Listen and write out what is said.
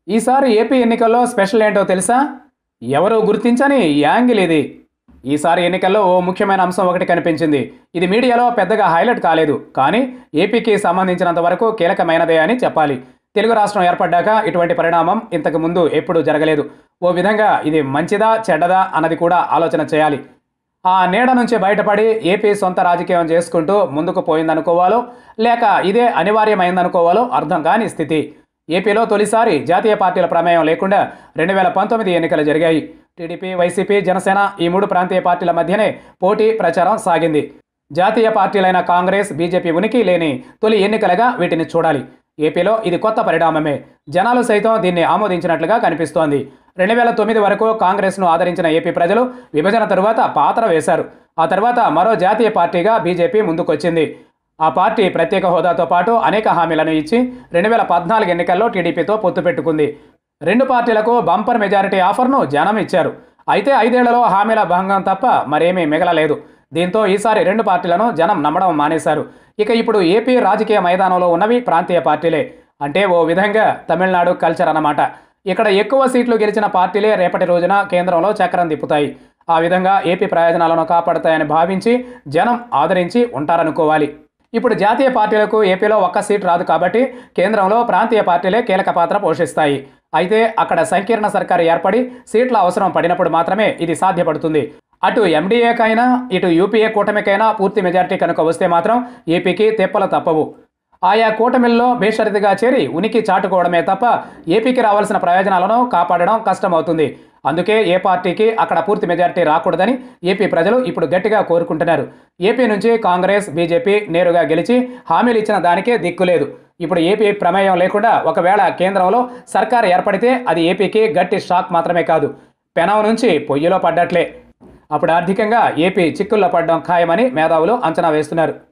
ఈసారి ఏపీ ఎన్నికల్లో స్పెషల్ ఏంటో తెలుసా ఎవరు గుర్తించని యాంగిల్ ఇది ఈసారి ఎన్నికల్లో ఓ ముఖ్యమైన అంశం ఒకటి కనిపించింది ఇది మీడియాలో పెద్దగా హైలైట్ కాలేదు కానీ ఏపీకి సంబంధించినంత వరకు కీలకమైనదే అని చెప్పాలి తెలుగు రాష్ట్రం ఏర్పడ్డాక ఇటువంటి పరిణామం ఇంతకు ముందు ఎప్పుడూ జరగలేదు ఓ విధంగా ఇది మంచిదా చెడ్డదా అన్నది కూడా ఆలోచన చేయాలి ఆ నీడ నుంచి బయటపడి ఏపీ సొంత రాజకీయం చేసుకుంటూ ముందుకు పోయిందనుకోవాలో లేక ఇదే అనివార్యమైందనుకోవాలో అర్థం కాని స్థితి ఏపీలో తొలిసారి జాతీయ పార్టీల ప్రమేయం లేకుండా రెండు వేల పంతొమ్మిది ఎన్నికలు జరిగాయి టీడీపీ వైసీపీ జనసేన ఈ మూడు ప్రాంతీయ పార్టీల మధ్యనే పోటీ ప్రచారం సాగింది జాతీయ పార్టీలైన కాంగ్రెస్ బీజేపీ ఉనికి లేని తొలి ఎన్నికలుగా వీటిని చూడాలి ఏపీలో ఇది కొత్త పరిణామమే జనాలు సైతం దీన్ని ఆమోదించినట్లుగా కనిపిస్తోంది రెండు వేల తొమ్మిది వరకు కాంగ్రెస్ను ఆదరించిన ఏపీ ప్రజలు విభజన తరువాత పాత్ర వేశారు ఆ తర్వాత మరో జాతీయ పార్టీగా బీజేపీ ముందుకొచ్చింది ఆ పార్టీ ప్రత్యేక హోదాతో పాటు అనేక హామీలను ఇచ్చి రెండు వేల పద్నాలుగు ఎన్నికల్లో టీడీపీతో పొత్తు పెట్టుకుంది రెండు పార్టీలకు బంపర్ మెజారిటీ ఆఫర్ను జనం ఇచ్చారు అయితే ఐదేళ్లలో హామీల భంగం తప్ప మరేమీ మిగలలేదు దీంతో ఈసారి రెండు పార్టీలను జనం నమ్మడం మానేశారు ఇక ఇప్పుడు ఏపీ రాజకీయ మైదానంలో ఉన్నవి ప్రాంతీయ పార్టీలే అంటే ఓ విధంగా తమిళనాడు కల్చర్ అన్నమాట ఇక్కడ ఎక్కువ సీట్లు గెలిచిన పార్టీలే రేపటి రోజున కేంద్రంలో చక్రం తిప్పుతాయి ఆ విధంగా ఏపీ ప్రయోజనాలను కాపాడుతాయని భావించి జనం ఆదరించి ఉంటారనుకోవాలి ఇప్పుడు జాతీయ పార్టీలకు ఏపీలో ఒక్క సీట్ రాదు కాబట్టి కేంద్రంలో ప్రాంతీయ పార్టీలే కీలక పాత్ర పోషిస్తాయి అయితే అక్కడ సంకీర్ణ సర్కారు ఏర్పడి సీట్ల అవసరం పడినప్పుడు మాత్రమే ఇది సాధ్యపడుతుంది అటు ఎండీఏకైనా ఇటు యూపీఏ కూటమికైనా పూర్తి మెజారిటీ కనుక వస్తే మాత్రం ఏపీకి తెప్పలు తప్పవు ఆయా కూటమిల్లో బేషరతుగా చేరి ఉనికి చాటుకోవడమే తప్ప ఏపీకి రావాల్సిన ప్రయోజనాలను కాపాడడం కష్టమవుతుంది అందుకే ఏ పార్టీకి అక్కడ పూర్తి మెజారిటీ రాకూడదని ఏపీ ప్రజలు ఇప్పుడు గట్టిగా కోరుకుంటున్నారు ఏపీ నుంచి కాంగ్రెస్ బీజేపీ నేరుగా గెలిచి హామీలు ఇచ్చిన దానికే దిక్కులేదు ఇప్పుడు ఏపీ ప్రమేయం లేకుండా ఒకవేళ కేంద్రంలో సర్కార్ ఏర్పడితే అది ఏపీకి గట్టి షాక్ మాత్రమే కాదు పెనం నుంచి పొయ్యిలో పడ్డట్లే అప్పుడు ఆర్థికంగా ఏపీ చిక్కుల్లో పడడం ఖాయమని మేధావులు అంచనా వేస్తున్నారు